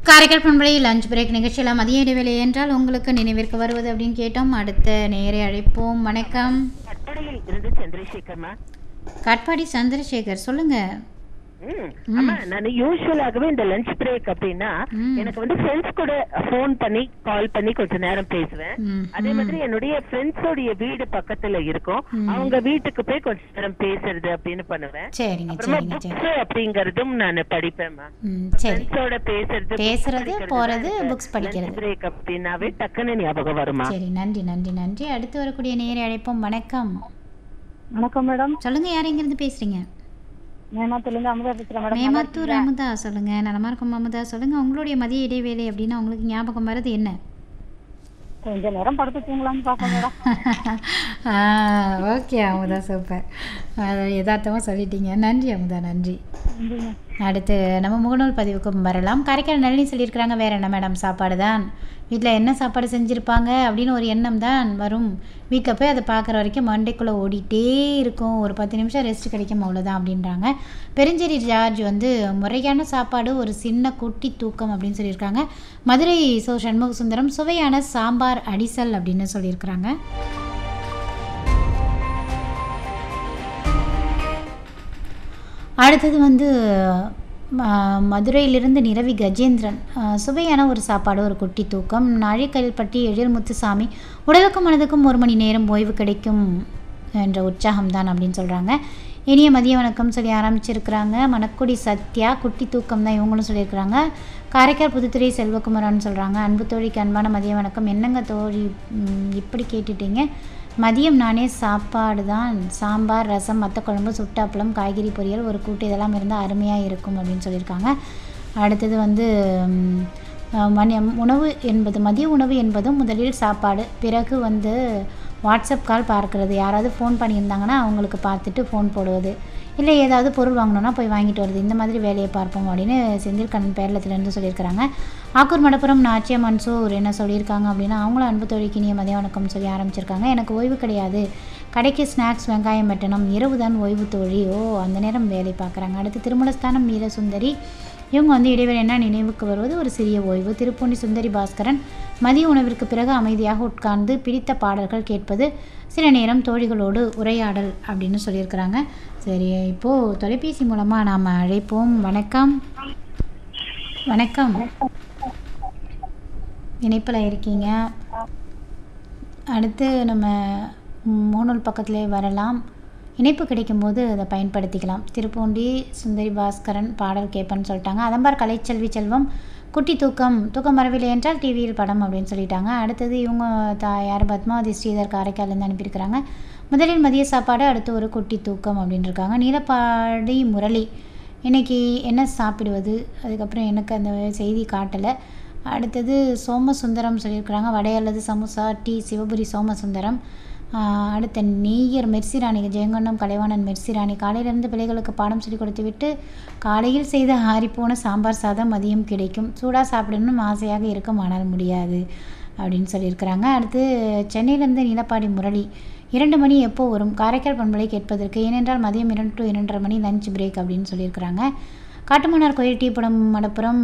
காரைக்கால் பண்பலை lunch break நிகழ்ச்சியில் மதிய இடைவேளை என்றால் உங்களுக்கு நினைவிற்கு வருவது அப்படின்னு கேட்டோம் அடுத்த நேரை அழைப்போம் வணக்கம் கட்டளையில் இருந்து சந்திரசேகர்மா காட்பாடி சந்திரசேகர் சொல்லுங்க ம் ஆமா நான் யூஸ்வலாகவே இந்த லஞ்ச் பிரேக் அப்படின்னா ம். எனக்கு வந்து ஃப்ரெண்ட்ஸ் கூட ஃபோன் பண்ணி கால் பண்ணி கொஞ்ச நேரம் பேசுவேன் ம், அதே மாதிரி என்னுடைய ஃப்ரெண்ட்ஸோடைய வீடு பக்கத்துல இருக்கும் அவங்க வீட்டுக்கு போய் கொஞ்ச நேரம் பேசுறது அப்படின்னு பண்ணுவேன் சரிங்க அப்புறமா சரிங்க சரி புக்ஸ் அப்படிங்கறதும் நான் படிப்பேன்மா ம் சரி ஃப்ரெண்ட்ஸோட பேசுறது பேசுறது, போறது, books படிக்கிறது. பிரேக் அப்படின்னாவே டக்குன்னு ஞாபகம் வருமா சரி நன்றி நன்றி நன்றி அடுத்து வரக்கூடிய நேரை அழைப்போம் வணக்கம் வணக்கம் மேடம் சொல்லுங்க யார் எங்கிருந்து பேசுறீங்க மேமாத்திலிருந்து அமுதா பேசுறேன் மேடம் மேமத்தூர் அமுதா சொல்லுங்க நலமா இருக்கும் அமுதா சொல்லுங்க உங்களுடைய மதிய இடைவேளை அப்படின்னா உங்களுக்கு ஞாபகம் வருது என்ன கொஞ்ச நேரம் படுத்து தூங்கலாம்னு பார்க்க மேடம் ஓகே அமுதா சூப்பர் அது யதார்த்தமாக சொல்லிட்டீங்க நன்றி அமுதா நன்றி அடுத்து நம்ம முகநூல் பதிவுக்கு வரலாம் காரைக்கால் நளினி சொல்லியிருக்கிறாங்க வேற என்ன மேடம் சாப்பாடு தான் வீட்டில் என்ன சாப்பாடு செஞ்சுருப்பாங்க அப்படின்னு ஒரு எண்ணம் தான் வரும் வீட்டில் போய் அதை பார்க்குற வரைக்கும் மண்டைக்குள்ளே ஓடிட்டே இருக்கும் ஒரு பத்து நிமிஷம் ரெஸ்ட் கிடைக்கும் அவ்வளோதான் அப்படின்றாங்க பெருஞ்சேரி ஜார்ஜ் வந்து முறையான சாப்பாடு ஒரு சின்ன குட்டி தூக்கம் அப்படின்னு சொல்லியிருக்காங்க மதுரை சோ சண்முக சுந்தரம் சுவையான சாம்பார் அடிசல் அப்படின்னு சொல்லியிருக்கிறாங்க அடுத்தது வந்து ம- மதுரையிலிருந்து நிரவி கஜேந்திரன் அஹ், சுவையான ஒரு சாப்பாடு ஒரு குட்டி தூக்கம் நாழிக்கல்பட்டி எழில் முத்துசாமி உடலுக்கும் மனதுக்கும் ஒரு மணி நேரம் ஓய்வு கிடைக்கும் என்ற உற்சாகம் தான் அப்படின்னு சொல்கிறாங்க இனிய மதிய வணக்கம் சொல்லி ஆரம்பிச்சிருக்கிறாங்க மணக்குடி சத்யா குட்டி தூக்கம் தான் இவங்களும் சொல்லியிருக்கிறாங்க காரைக்கால் புதுத்துறை செல்வகுமாரான்னு சொல்கிறாங்க அன்பு தோழிக்கு அன்பான மதிய வணக்கம் என்னங்க தோழி ம், இப்படி கேட்டுட்டீங்க மதியம் நானே சாப்பாடு தான் சாம்பார் ரசம் மத்த குழம்பு சுட்டாப்பளம் காய்கறி பொரியல் ஒரு கூட்டு இதெல்லாம் இருந்தால் அருமையாக இருக்கும் அப்படின்னு சொல்லியிருக்காங்க அடுத்தது வந்து ம், அஹ், மணி உணவு என்பது மதிய உணவு என்பதும் முதலில் சாப்பாடு பிறகு வந்து வாட்ஸ்அப் கால் பார்க்குறது யாராவது ஃபோன் பண்ணியிருந்தாங்கன்னா அவங்களுக்கு பார்த்துட்டு ஃபோன் போடுவது இல்லை ஏதாவது பொருள் வாங்கணும்னா போய் வாங்கிட்டு வருது இந்த மாதிரி வேலையை பார்ப்போம் அப்படின்னு செந்தில் கண்ணன் பேரளத்துலேருந்து சொல்லியிருக்கிறாங்க ஆக்கூர் மடப்புறம் நாச்சிய மன்சூர் என்ன சொல்லியிருக்காங்க அப்படின்னா அவங்களும் அன்பு தொழிலுக்கு இனிய மதிய வணக்கம் சொல்லி ஆரம்பிச்சிருக்காங்க எனக்கு ஓய்வு கிடையாது கடைக்கு ஸ்நாக்ஸ் வெங்காயம் வெட்டணும் இரவு தான் ஓய்வு தோழி ஓ அந்த நேரம் வேலை பார்க்குறாங்க அடுத்து திருமலஸ்தானம் வீரசுந்தரி இவங்க வந்து இடைவேளை என்ன நினைவுக்கு வருவது ஒரு சிறிய ஓய்வு திருப்பூண்டி சுந்தரி பாஸ்கரன் மதிய உணவிற்கு பிறகு அமைதியாக உட்கார்ந்து பிடித்த பாடல்கள் கேட்பது சில நேரம் தோழிகளோடு உரையாடல் அப்படின்னு சொல்லியிருக்கிறாங்க சரி இப்போது தொலைபேசி மூலமாக நாம் அழைப்போம் வணக்கம் வணக்கம் இணைப்பில் இருக்கீங்க அடுத்து நம்ம மூணூல் பக்கத்திலே வரலாம் இணைப்பு கிடைக்கும்போது அதை பயன்படுத்திக்கலாம் திருப்பூண்டி சுந்தரி பாஸ்கரன் பாடல் கேட்பேன்னு சொல்லிட்டாங்க அதம்பார் கலைச்செல்வி செல்வம் குட்டி தூக்கம் தூக்கம் வரவில்லை என்றால் டிவியில் படம் அப்படின்னு சொல்லிட்டாங்க அடுத்தது இவங்க தா யார் பத்மாவதி ஸ்ரீதர் காரைக்கால்லேருந்து அனுப்பியிருக்கிறாங்க முதலில் மதிய சாப்பாடு அடுத்து ஒரு குட்டி தூக்கம் அப்படின்னு இருக்காங்க நீலப்பாடி முரளி இன்னைக்கு என்ன சாப்பிடுவது அதுக்கப்புறம் எனக்கு அந்த செய்தி காட்டலை அடுத்தது சோமசுந்தரம் சொல்லியிருக்கிறாங்க வடை அல்லது சமோசா டி சிவபுரி சோமசுந்தரம் ஆஹ் அடுத்த நேயர் மெர்சிராணி ஜெயங்கொண்டம் கலைவாணன் மெர்சிராணி காலையிலேருந்து பிள்ளைகளுக்கு பாடம் சொல்லி கொடுத்து விட்டு காலையில் செய்த ஆறிப்போன சாம்பார் சாதம் மதியம் கிடைக்கும் சூடாக சாப்பிடணும்னு ஆசையாக இருக்கும் ஆனால் முடியாது அப்படின்னு சொல்லியிருக்கிறாங்க அடுத்து சென்னையிலேருந்து நீலப்பாடி முரளி இரண்டு மணி எப்போ வரும் காரைக்கால் பண்பலை கேட்பதற்கு ஏனென்றால் மதியம் இரண்டு டு இரண்டரை மணி லஞ்ச் பிரேக் அப்படின்னு சொல்லியிருக்கிறாங்க காட்டுமன்னார் கோயில் டீ படம் மடப்புறம்